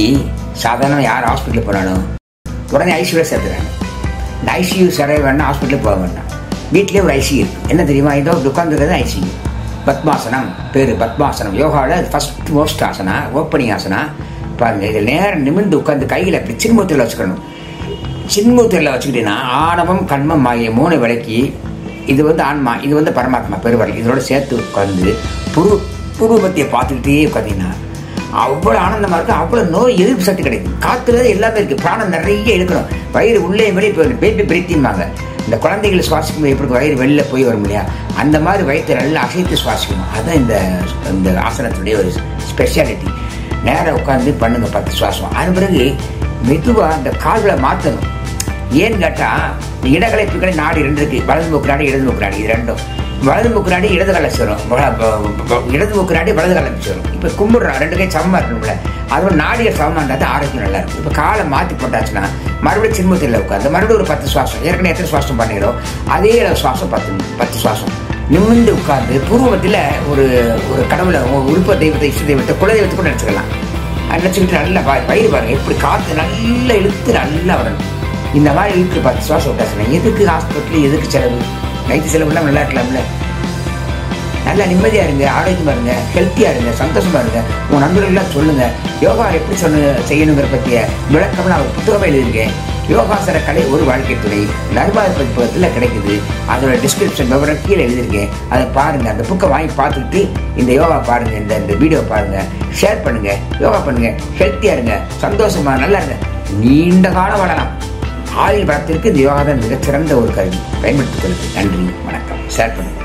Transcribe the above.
இன்னைக்கு சாதாரண யார் ஹாஸ்பிட்டலுக்கு போனாலும் உடனே ஐசியூவில் சேர்த்துறாங்க இந்த ஐசியூ சர வேணா ஹாஸ்பிட்டலுக்கு போக வேண்டாம் வீட்டிலே ஒரு ஐசியூ இருக்கு என்ன தெரியுமா இதோ உட்காந்துருக்கிறது ஐசியூ பத்மாசனம் பேர் பத்மாசனம் யோகாவில் first most asana opening asana பாருங்க இதில் நேரம் நிமிர்ந்து உட்காந்து கையில் அப்படி சின்முத்திரில் வச்சுக்கணும் சின்முத்திரில் வச்சுக்கிட்டீங்கன்னா ஆணவம் கண்மம் ஆகிய மூணு விளக்கி இது வந்து ஆன்மா இது வந்து பரமாத்மா பெருவரல் இதோட சேர்த்து உட்காந்து புரு புருவத்தியை பார்த்துக்கிட்டே உட்காந்தீங்கன்னா அவ்வளோ ஆனந்தமாக இருக்கும் அவ்வளோ நோய் எதிர்ப்பு சக்தி கிடைக்கும் காத்துல எல்லாமே இருக்குது பிராணம் நிறைய இருக்கணும் வயிறு உள்ளே வெளியே போயிடும் பேபி பிரீத்திம்பாங்க இந்த குழந்தைகள் சுவாசிக்கும் போது எப்படி வயிறு வெளில போய் வரும் இல்லையா அந்த மாதிரி வயிற்றை நல்லா அசைத்து சுவாசிக்கணும் அதுதான் இந்த இந்த ஆசனத்துடைய ஒரு ஸ்பெஷாலிட்டி நேராக உட்காந்து பண்ணுங்க பத்து சுவாசம் அது பிறகு மெதுவாக இந்த கால்களை மாற்றணும் ஏன்னு கேட்டால் இடகலை பிக்கலை நாடு ரெண்டு இருக்கு வலது மூக்கு நாடு இடது மூக்கு நாடு இது ரெண்டும் வலது மூக்கு நாடு இடது கலை சேரும் இடது மூக்கு நாடு வலது கலை சேரும் இப்போ கும்பிடுறோம் ரெண்டு கை சமமாக இருக்கணும்ல அது நாடிய சமமானது ஆரோக்கியம் நல்லா இருக்கும் இப்போ காலை மாற்றி போட்டாச்சுன்னா மறுபடியும் சின்மத்தில் உட்காந்து மறுபடியும் ஒரு பத்து சுவாசம் ஏற்கனவே எத்தனை சுவாசம் பண்ணிடும் அதே அளவு சுவாசம் பத்து பத்து சுவாசம் நிமிர்ந்து உட்கார்ந்து பூர்வத்தில் ஒரு ஒரு கடவுளை ஒரு உறுப்ப தெய்வத்தை இஷ்ட தெய்வத்தை குல தெய்வத்தை கூட நினச்சிக்கலாம் நினச்சிக்கிட்டு நல்லா ப- பயிர் பாருங்க எப்படி காற்று நல்லா இழுத்து நல்லா வரணும் இந்த மாதிரி இழுத்து பத்து சுவாசம் விட்டாச்சுன்னா எதுக்கு ஹாஸ்பிட்டல் எதுக்கு செலவு நைட்டு செலவுலாம் நல்லா இருக்கலாம்ல நல்லா நிம்மதியாக இருங்க ஆரோக்கியமாக இருங்க ஹெல்த்தியாக இருங்க சந்தோஷமாக இருங்க உங்கள் நண்பர்கள்லாம் சொல்லுங்கள் யோகா எப்படி சொன்ன செய்யணுங்கிற பற்றிய விளக்கம் நான் ஒரு புத்தகமே எழுதியிருக்கேன் யோகாசன கலை ஒரு வாழ்க்கை துணை நர்பாத பதிப்பகத்தில் கிடைக்குது அதோட டிஸ்கிரிப்ஷன் விவரம் கீழே எழுதியிருக்கேன் அதை பாருங்கள் அந்த புக்கை வாங்கி பார்த்துக்கிட்டு இந்த யோகா பாருங்கள் இந்த இந்த வீடியோ பாருங்கள் ஷேர் பண்ணுங்கள் யோகா பண்ணுங்கள் ஹெல்த்தியாக இருங்க சந்தோஷமாக நல்லா இருங்க நீண்ட காலம் வாழலாம் ஆயுள் வளத்திற்கு இந்த யோகா தான் மிகச்சிறந்த ஒரு கருவி பயன்படுத்திக் கொள்ளுங்கள் நன்றி வணக்கம் ஷேர் பண்ணுங்கள்